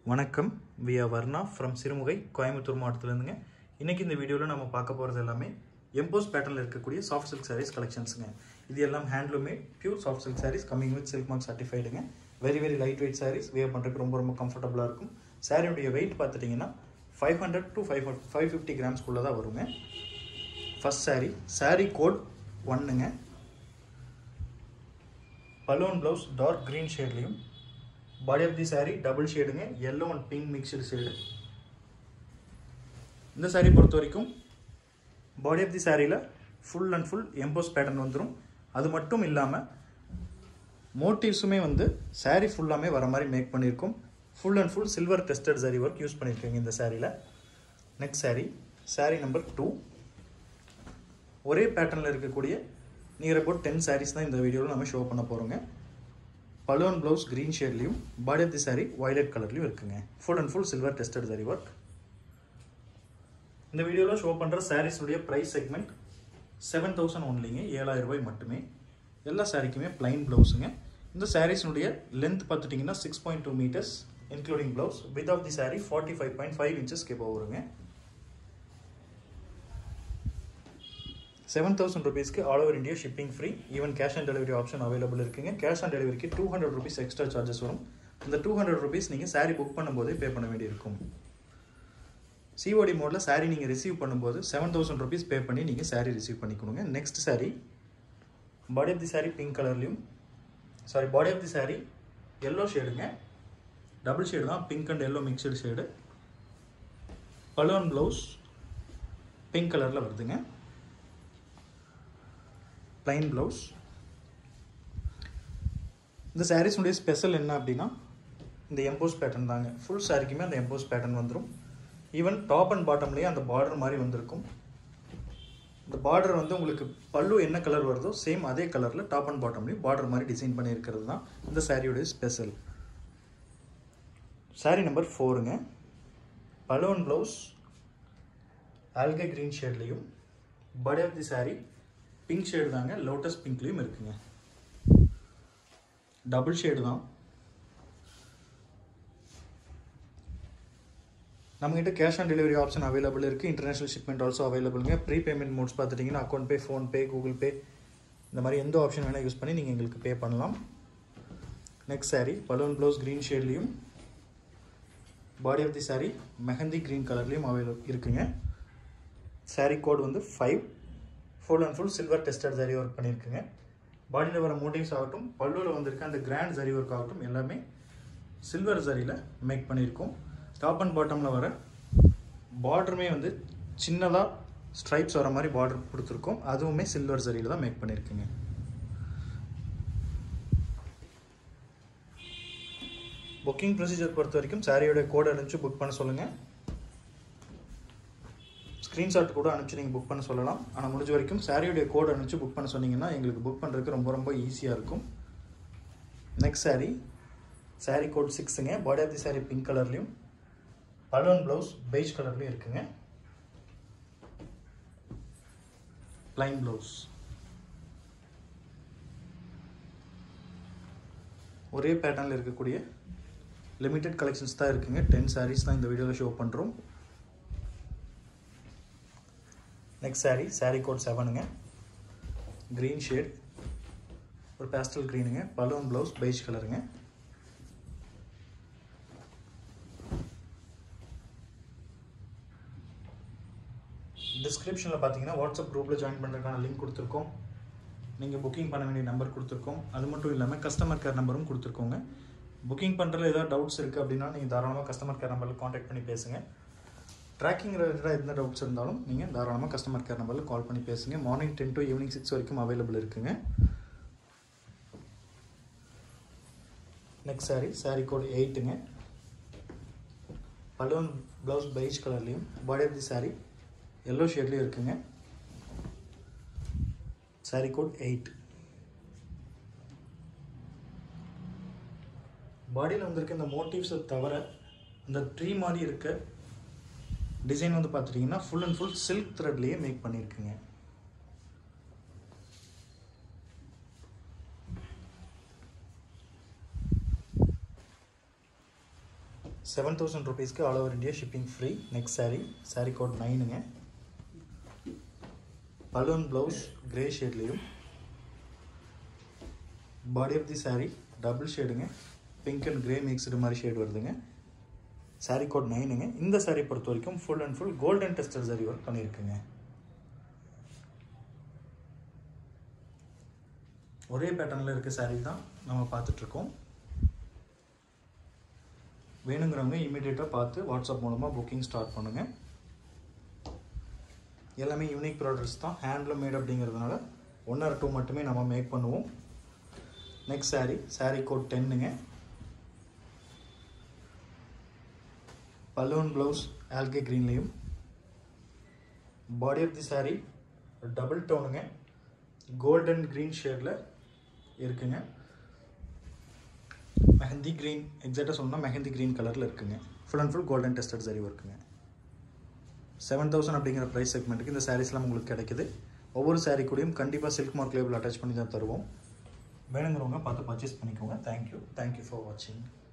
வணக்கம் வியா வர்ணா ஃப்ரம் சிறுமுகை கோயம்புத்தூர் மாவட்டத்துலேருந்துங்க இன்றைக்கி இந்த வீடியோவில் நம்ம பார்க்க போகிறது எல்லாமே எம்போஸ் பேட்டர்னில் இருக்கக்கூடிய சாஃப்ட் சில்க் சாரீஸ் கலெக்ஷன்ஸுங்க இது எல்லாம் handloom made pure soft silk sarees coming with silk mark சர்டிஃபைடுங்க very very light weight sarees wear பண்ணுறதுக்கு ரொம்ப ரொம்ப கம்ஃபர்டபுளாக இருக்கும் சாரியுடைய வெயிட் பார்த்துட்டிங்கன்னா five hundred to five five fifty கிராம்ஸ்குள்ளே தான் வருங்க ஃபஸ்ட் சாரீ சாரீ கோட் ஒன்றுங்க பலூன் ப்ளவுஸ் டார்க் க்ரீன் ஷேட்லேயும் body of the saree double ஷேடுங்க yellow and pink mixed shade இந்த சாரீ பொறுத்த வரைக்கும் பாடி ஆஃப் தி சாரியில் full and full EMBOSS pattern வந்துடும் அது மட்டும் இல்லாமல் மோட்டிவ்ஸுமே வந்து சாரீ ஃபுல்லாமே வர மாதிரி மேக் பண்ணியிருக்கோம் full and full silver tested saree work use பண்ணியிருக்கீங்க இந்த சாரியில் next saree saree number two ஒரே பேட்டர்னில் இருக்கக்கூடிய நியர் அபவுட் டென் சாரீஸ் தான் இந்த வீடியோவில் நம்ம ஷோ பண்ண போகிறோங்க பலூன் ப்ளவுஸ் க்ரீன் ஷேட்லேயும் body of the saree violet கலர்லையும் இருக்குங்க full and full silver tested saree work இந்த வீடியோவில் ஷோ பண்ணுற சாரீஸுடைய ப்ரைஸ் செக்மெண்ட் செவன் தௌசண்ட் ஒன்லிங்க ஏழாயிரம் ரூபாய் மட்டுமே எல்லா சாரீக்குமே பிளைன் ப்ளவுஸுங்க இந்த சாரீஸினுடைய லென்த் பார்த்துட்டிங்கன்னா six point two metres including blouse with of the saree forty five point five inches கேப்போ வருங்க செவன் தௌசண்ட் ருபீஸ்க்கு all over India shipping free even cash on delivery option available இருக்குங்க கேஷ் ஆன் டெலிவரிக்கு two hundred rupees extra charges வரும் இந்த two hundred rupees நீங்கள் sari book பண்ணும்போதே பே பண்ண வேண்டியிருக்கும் சிஓடி மோடில் சாரீ நீங்கள் ரிசீவ் பண்ணும்போது செவன் தௌசண்ட் ருபீஸ் பே பண்ணி நீங்கள் சாரீ ரிசீவ் பண்ணிக்கணுங்க next saree body of the saree pink கலர்லையும் saree body of the saree yellow ஷேடுங்க டபுள் ஷேடு தான் pink and yellow mixed shade balloon blouse pink கலரில் வருதுங்க ப்ளைன் ப்ளவுஸ் இந்த சாரீஸுடைய ஸ்பெஷல் என்ன அப்படின்னா இந்த எம்போஸ் பேட்டர்ன் தாங்க ஃபுல் சாரிக்குமே அந்த எம்போஸ் பேட்டர்ன் வந்துடும் ஈவன் டாப் அண்ட் பாட்டம்லேயே அந்த பார்டர் மாதிரி வந்திருக்கும் இந்த பார்டர் வந்து உங்களுக்கு பல்லு என்ன கலர் வருதோ சேம் அதே கலரில் டாப் அண்ட் பாட்டம்லேயும் பார்டர் மாதிரி டிசைன் பண்ணியிருக்கிறது தான் இந்த சாரியோடைய ஸ்பெஷல் சாரீ நம்பர் ஃபோருங்க பலூன் ப்ளவுஸ் ஆல்கே க்ரீன் ஷேட்லேயும் body of the saree pink shade தாங்க லோட்டஸ் பிங்க்லேயும் இருக்குங்க டபுள் ஷேடு தான் நம்மகிட்ட cash on delivery option available இருக்குது இன்டர்நேஷனல் ஷிப்மெண்ட் ஆல்சோ அவைலபிளுங்க ப்ரீ பேமெண்ட் மோட்ஸ் பார்த்துட்டிங்கன்னா account pay PhonePe Google pay இந்த மாதிரி எந்த ஆப்ஷன் வேணால் யூஸ் பண்ணி நீங்கள் எங்களுக்கு பே பண்ணலாம் next saree balloon blouse green ஷேட்லேயும் body of the saree mehndi green கலர்லேயும் அவைலபிள் இருக்குங்க சாரீ கோட் வந்து five full and full silver tested zari work பண்ணியிருக்குங்க பாடியில் வர மோட்டிவ்ஸ் ஆகட்டும் பல்லுவில் வந்திருக்க அந்த கிராண்ட் ஜரி ஒர்க் ஆகட்டும் எல்லாமே சில்வர் ஜரியில் மேக் பண்ணியிருக்கோம் டாப் அண்ட் பாட்டமில் வர பார்டருமே வந்து சின்னதாக ஸ்ட்ரைப்ஸ் வர மாதிரி பார்டர் கொடுத்துருக்கோம் அதுவுமே சில்வர் ஜரியில் தான் மேக் பண்ணியிருக்குங்க புக்கிங் ப்ரொசீஜர் பொறுத்த வரைக்கும் சாரியோட கோட் அனுப்பிச்சு புக் பண்ண சொல்லுங்கள் ஸ்க்ரீன்ஷாட் கூட அனுப்பிச்சு நீங்கள் புக் பண்ண சொல்லலாம் ஆனால் முடிஞ்ச வரைக்கும் சாரியுடைய கோட் அனுப்பிச்சு புக் பண்ண சொன்னீங்கன்னா எங்களுக்கு புக் பண்ணுறதுக்கு ரொம்ப ரொம்ப ஈஸியாக இருக்கும் நெக்ஸ்ட் சாரீ சாரீ கோட் சிக்ஸுங்க body of the saree pink கலர்லேயும் பலூன் ப்ளவுஸ் பெய்ஜ் கலர்லேயும் இருக்குங்க ப்ளைன் ப்ளவுஸ் ஒரே பேட்டர்னில் இருக்கக்கூடிய லிமிட்டெட் கலெக்ஷன்ஸ் தான் இருக்குங்க டென் சாரீஸ் தான் இந்த வீடியோவில் ஷோ பண்ணுறோம் நெக்ஸ்ட் சாரீ சாரீ கோட் செவனுங்க க்ரீன் ஷேட் ஒரு பேஸ்டல் க்ரீனுங்க பலூன் ப்ளவுஸ் பெய்ஜ் கலருங்க டிஸ்கிரிப்ஷனில் பார்த்தீங்கன்னா வாட்ஸ்அப் குரூப்பில் ஜாயின் பண்ணுறதுக்கான லிங்க் கொடுத்துருக்கோம் நீங்கள் புக்கிங் பண்ண வேண்டிய நம்பர் கொடுத்துருக்கோம் அது மட்டும் இல்லாமல் கஸ்டமர் கேர் நம்பரும் கொடுத்துருக்கோங்க புக்கிங் பண்ணுறதுல ஏதாவது டவுட்ஸ் இருக்குது அப்படின்னா நீங்கள் தாராளமாக கஸ்டமர் கேர் நம்பரில் காண்டாக்ட் பண்ணி பேசுங்க ட்ராக்கிங் ரிலேட்டடாக எந்த டவுட்ஸ் இருந்தாலும் நீங்கள் தாராளமாக கஸ்டமர் கேர் நம்பரில் கால் பண்ணி பேசுங்க morning ten to evening six வரைக்கும் அவைலபிள் இருக்குங்க நெக்ஸ்ட் சாரீ சாரீ கோட் எயிட்டுங்க பலூன் ப்ளவுஸ் பெய்ஜ் கலர்லேயும் body of the saree yellow ஷேட்லேயும் இருக்குங்க சாரீ கோட் எயிட் பாடியில் வந்திருக்க இந்த மோட்டிவ்ஸை தவிர இந்த ட்ரீ மாதிரி இருக்க டிசைன் வந்து பார்த்துட்டிங்கன்னா ஃபுல் அண்ட் ஃபுல் சில்க் த்ரெட்லேயே மேக் பண்ணியிருக்குங்க செவன் தௌசண்ட் ருபீஸ்க்கு all over India shipping free next saree saree code நைனுங்க பலூன் ப்ளவுஸ் கிரே ஷேட்லேயும் body of the saree double ஷேடுங்க பிங்க் அண்ட் கிரே மிக்ஸ்டு மாதிரி ஷேட் வருதுங்க saree கோட் நைனுங்க இந்த saree பொறுத்த வரைக்கும் full and full golden tester saree work பண்ணியிருக்குங்க ஒரே பேட்டர்னில் இருக்க saree தான் நம்ம பார்த்துட்ருக்கோம் வேணுங்கிறவங்க இமீடியட்டாக பார்த்து வாட்ஸ்அப் மூலமாக புக்கிங் ஸ்டார்ட் பண்ணுங்கள் எல்லாமே யூனிக் ப்ராடக்ட்ஸ் தான் ஹேண்ட்லூம் மேட் அப்படிங்கிறதுனால ஒன் ஆர் டூ மட்டுமே நம்ம மேக் பண்ணுவோம் நெக்ஸ்ட் saree saree கோட் டென்னுங்க பலூன் ப்ளவுஸ் ஆல்கே க்ரீன்லேயும் body of the saree double டோனுங்க கோல்டன் க்ரீன் ஷேடில் இருக்குங்க மெஹந்தி க்ரீன் எக்ஸாக்டாக சொல்லணும்னா மெஹந்தி க்ரீன் கலரில் இருக்குங்க full and full golden tested சரி இருக்குங்க செவன் தௌசண்ட் அப்படிங்கிற ப்ரைஸ் செக்மெண்ட்டுக்கு இந்த சாரீஸ்லாம் உங்களுக்கு கிடைக்குது ஒவ்வொரு சாரீ கூடயும் கண்டிப்பாக சில்க் மார்க் லேபிள் அட்டாச் பண்ணி தான் தருவோம் வேணுங்கிறவங்க பார்த்து பர்ச்சேஸ் பண்ணிக்கோங்க தேங்க்யூ தேங்க்யூ ஃபார் வாட்சிங்